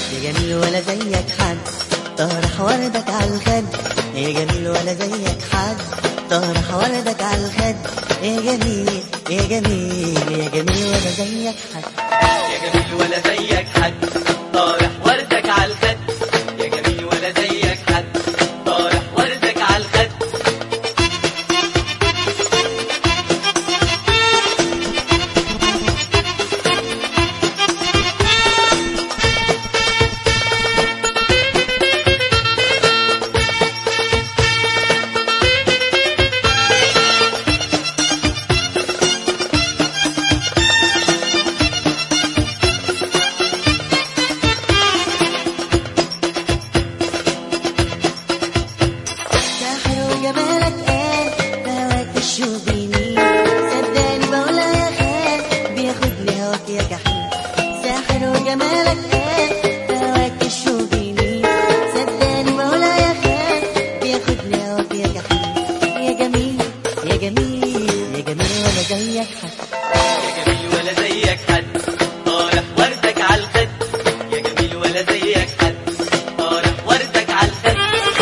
يا جميل ولا زيك حد طرح وردك على الخد يا جميل ولا زيك حد طرح وردك على الخد يا جميل يا جميل يا جميل ولا زيك حد يا جميل ولا زيك حد طارح وردك على الخد يا جميل ولا زيك حد طارح وردك على الخد ساحر وجمالك قال هواك الشوق بيمين صدقني بقولها يا خال بياخدني هواك يا جحيم ساحر وجمالك قال هواك الشوق بيمين صدقني بقولها يا خال بياخدني هواك يا جحيم يا جميل يا جميل يا جميل ولا زيك حد يا جميل ولا زيك حد طارح وردك على الخد يا جميل ولا زيك حد طارح وردك على الخد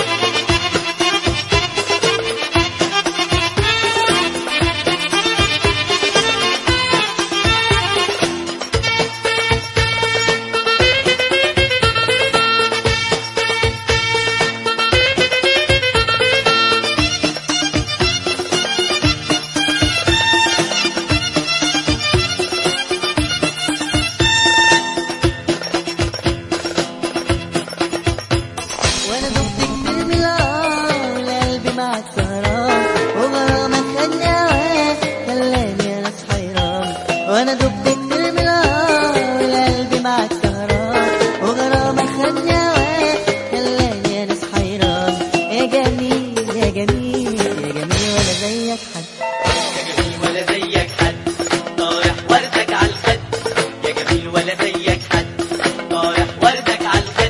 وانا دقت كتير من العار قلبي معك سهران وغرامك خدني هواك خلاني انا حيران وانا دقت كتير من العار قلبي معك سهران وغرامك خدني هواك خلاني انا حيران يا جميل يا جميل يا جميل ولا زيك حد يا جميل ولا زيك حد طارح وردك على الخد يا جميل ولا زيك حد طارح وردك على الخد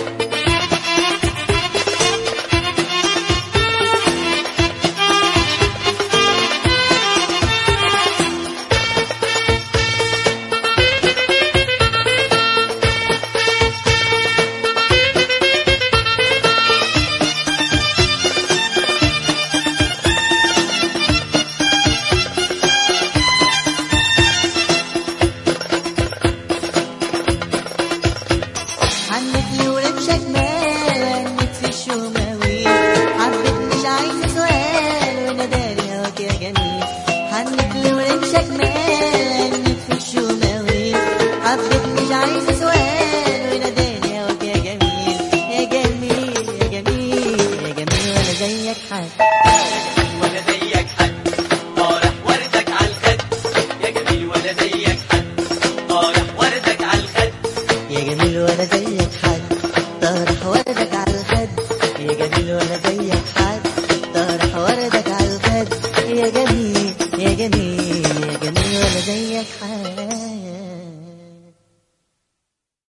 عنك لي ورمشك مال عنك في الشوماوي حبيت مش عايزة سؤال وناداني هواك يا جميل عنك لي ورمشك مال عنك في الشوماوي حبيت مش عايزة سؤال وناداني هواك يا جميل يا جميل يا جميل يا جميل ولا زيك حد ولا زيك حد طارح وردك على الخد يا جميل ولا زيك حد طارح وردك على الخد يا جميل ولا زيك حد طرح وردك على الخد يا جميل ولا زيك حد طرح وردك على الخد يا جميل يا جميل يا جميل ولا زيك حد